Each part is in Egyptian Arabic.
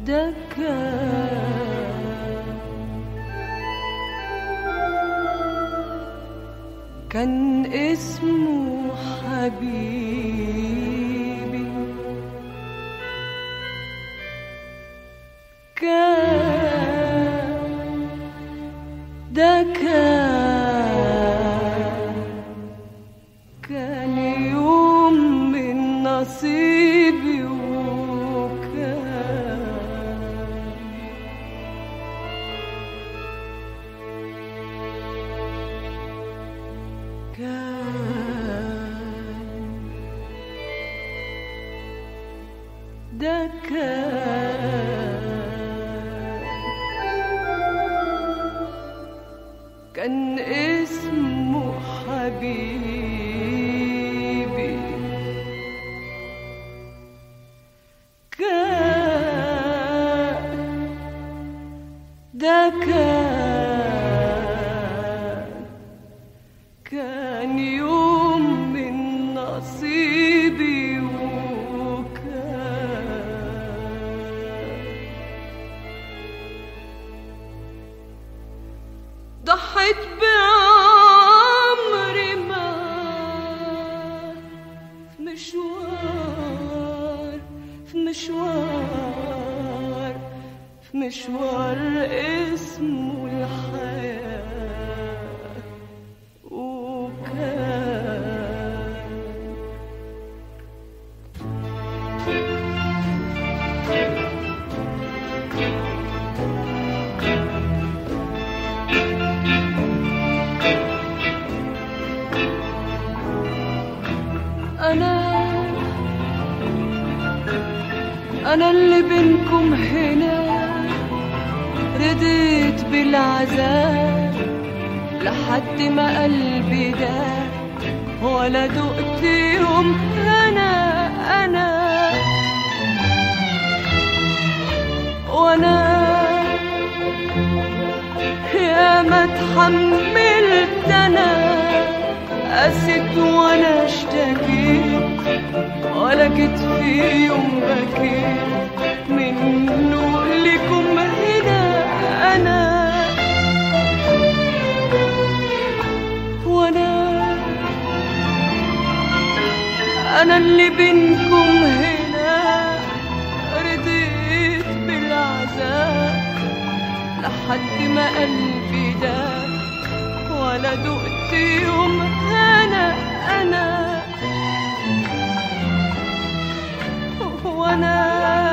ده كان كان اسمه حبيبي كان ده كان كان يوم من نصيبي وكان كان ده كان كان اسمه حبيبي كان ده كان كان يوم من نصيبي وكان ضحيت بعمري ما في مشوار في مشوار في مشوار اسمه الحياة وكان أنا أنا اللي بينكم هنا رديت بالعذاب لحد ما قلبي ده ولا دقت يوم أنا أنا وأنا يا ما اتحملت أنا قست وأنا اشتكيت ولا جيت في يوم بكيت منه لكم هنا انا وانا انا اللي بينكم هنا رضيت بالعذاب لحد ما قلبي ده ولا دقت يوم انا انا وانا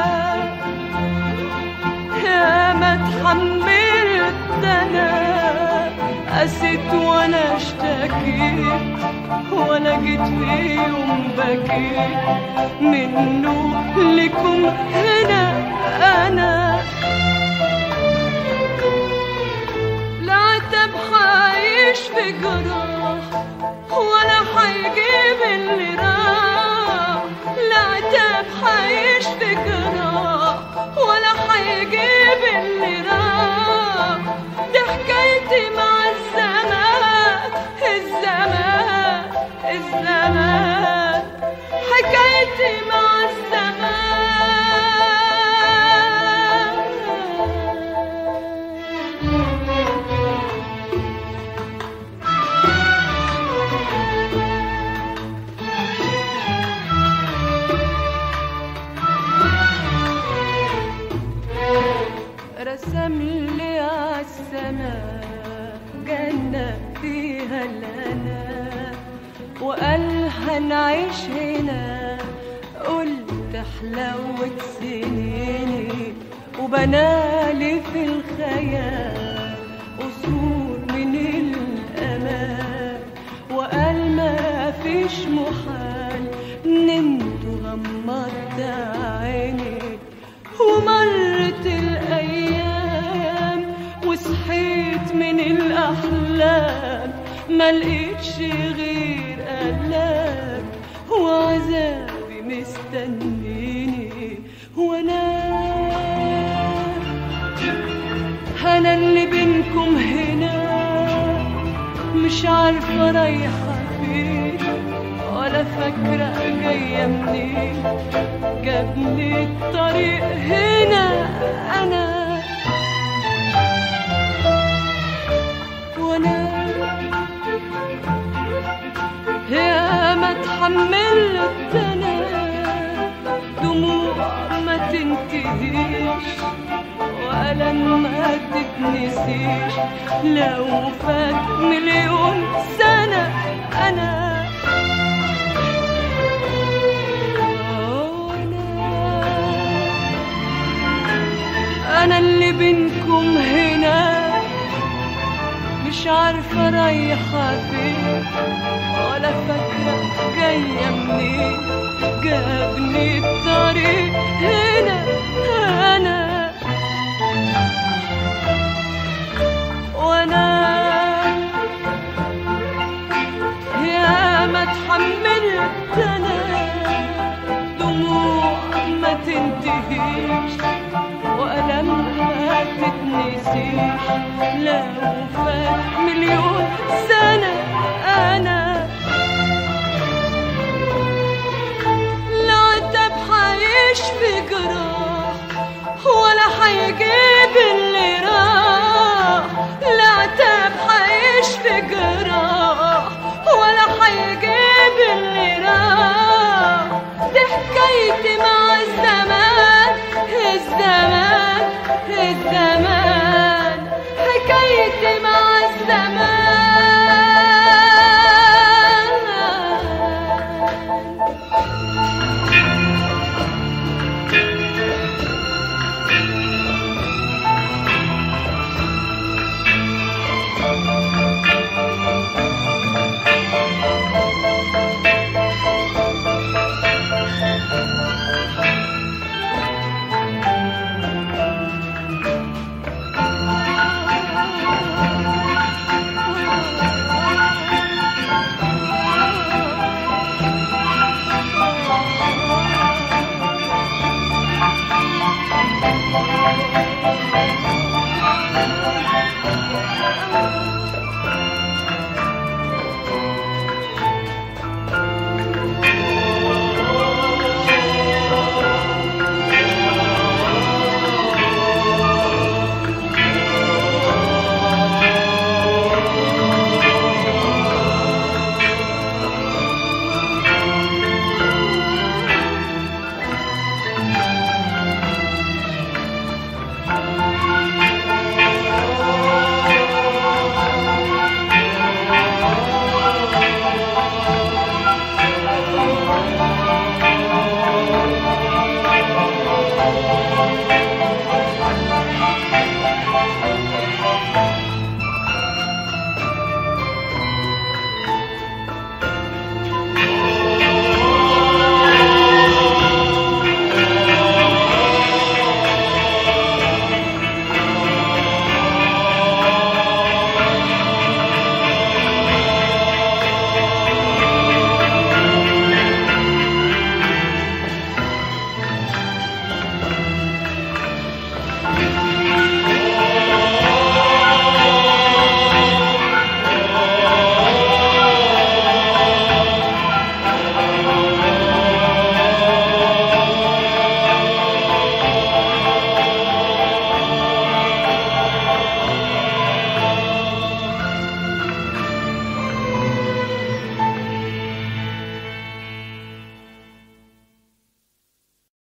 يا ما اتحملت انا قسيت وانا اشتكيت ولا جيت في يوم بكيت منه لكم هنا انا لا عتب حعيش في جراح ولا حيجيب اللي راح لا عتب حعيش في جراح ولا حيجيب اللي راح دي حكايتي مع الزمان الزمان الزمان حكايتي مع الزمان رسم لي عالسماء جنة فيها الهنا وقال هنعيش هنا قلت حلاوة سنيني وبنالي في الخيال قصور من الأمان وقال ما فيش محال نمت غمضت عيني ومرت الأيام وصحيت من الأحلام ما لقيتش غير ألام وعذابي مستنيني وأنا أنا اللي بينكم هنا مش عارفة رايحة فين ولا فاكرة جاية منين جابني الطريق هنا تنتهيش وألم ما تتنسيش لو فات مليون سنة أنا أنا أنا اللي بينكم هنا مش عارفة رايحة فين ولا فاكرة جاية منين جابني الطريق هنا أنا وأنا يا ما اتحملت أنا دموع ما تنتهيش وألم ما تتنسيش لو فات مليون سنة أنا لا عتب حيشفي جراح ولا حيجي